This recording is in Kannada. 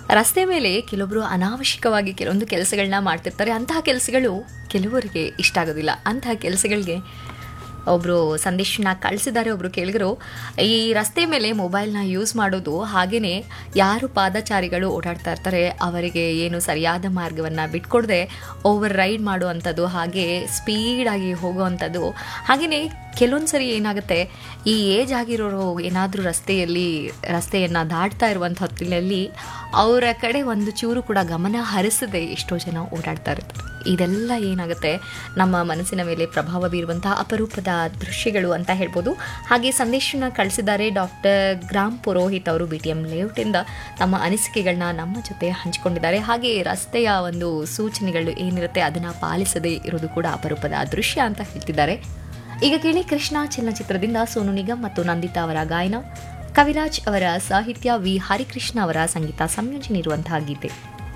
ರಸ್ತೆ ಮೇಲೆ ಕೆಲವೊಬ್ಬರು ಅನಾವಶ್ಯಕವಾಗಿ ಕೆಲವೊಂದು ಕೆಲಸಗಳನ್ನ ಮಾಡ್ತಿರ್ತಾರೆ ಅಂತಹ ಕೆಲಸಗಳು ಕೆಲವರಿಗೆ ಇಷ್ಟ ಆಗೋದಿಲ್ಲ ಅಂತಹ ಕೆಲಸಗಳಿಗೆ ಒಬ್ಬರು ಸಂದೇಶನ ಕಳಿಸಿದ್ದಾರೆ ಒಬ್ಬರು ಕೇಳಿದ್ರು ಈ ರಸ್ತೆ ಮೇಲೆ ಮೊಬೈಲ್ನ ಯೂಸ್ ಮಾಡೋದು ಹಾಗೆಯೇ ಯಾರು ಪಾದಚಾರಿಗಳು ಓಡಾಡ್ತಾ ಇರ್ತಾರೆ ಅವರಿಗೆ ಏನು ಸರಿಯಾದ ಮಾರ್ಗವನ್ನು ಬಿಟ್ಕೊಡದೆ ಓವರ್ ರೈಡ್ ಮಾಡುವಂಥದ್ದು ಹಾಗೆ ಸ್ಪೀಡಾಗಿ ಹೋಗುವಂಥದ್ದು ಹಾಗೆಯೇ ಕೆಲವೊಂದು ಸರಿ ಏನಾಗುತ್ತೆ ಈ ಏಜ್ ಆಗಿರೋರು ಏನಾದರೂ ರಸ್ತೆಯಲ್ಲಿ ರಸ್ತೆಯನ್ನು ದಾಟ್ತಾ ಇರುವಂಥ ಹೊತ್ತಿನಲ್ಲಿ ಅವರ ಕಡೆ ಒಂದು ಚೂರು ಕೂಡ ಗಮನ ಹರಿಸದೆ ಎಷ್ಟೋ ಜನ ಓಡಾಡ್ತಾ ಇರ್ತಾರೆ ಇದೆಲ್ಲ ಏನಾಗುತ್ತೆ ನಮ್ಮ ಮನಸ್ಸಿನ ಮೇಲೆ ಪ್ರಭಾವ ಬೀರುವಂತಹ ಅಪರೂಪದ ದೃಶ್ಯಗಳು ಅಂತ ಹೇಳ್ಬೋದು ಹಾಗೆ ಸಂದೇಶನ ಕಳಿಸಿದ್ದಾರೆ ಡಾಕ್ಟರ್ ಗ್ರಾಮ್ ಪುರೋಹಿತ್ ಅವರು ಬಿ ಟಿ ಎಂ ಲೇಔಟಿಂದ ತಮ್ಮ ಅನಿಸಿಕೆಗಳನ್ನ ನಮ್ಮ ಜೊತೆ ಹಂಚಿಕೊಂಡಿದ್ದಾರೆ ಹಾಗೆ ರಸ್ತೆಯ ಒಂದು ಸೂಚನೆಗಳು ಏನಿರುತ್ತೆ ಅದನ್ನು ಪಾಲಿಸದೇ ಇರೋದು ಕೂಡ ಅಪರೂಪದ ದೃಶ್ಯ ಅಂತ ಹೇಳ್ತಿದ್ದಾರೆ ಈಗ ಕೇಳಿ ಕೃಷ್ಣ ಚಲನಚಿತ್ರದಿಂದ ಸೋನು ನಿಗಮ್ ಮತ್ತು ನಂದಿತಾ ಅವರ ಗಾಯನ ಕವಿರಾಜ್ ಅವರ ಸಾಹಿತ್ಯ ವಿ ಹರಿಕೃಷ್ಣ ಅವರ ಸಂಗೀತ ಸಂಯೋಜನೆ ಇರುವಂತಹ ಗೀತೆ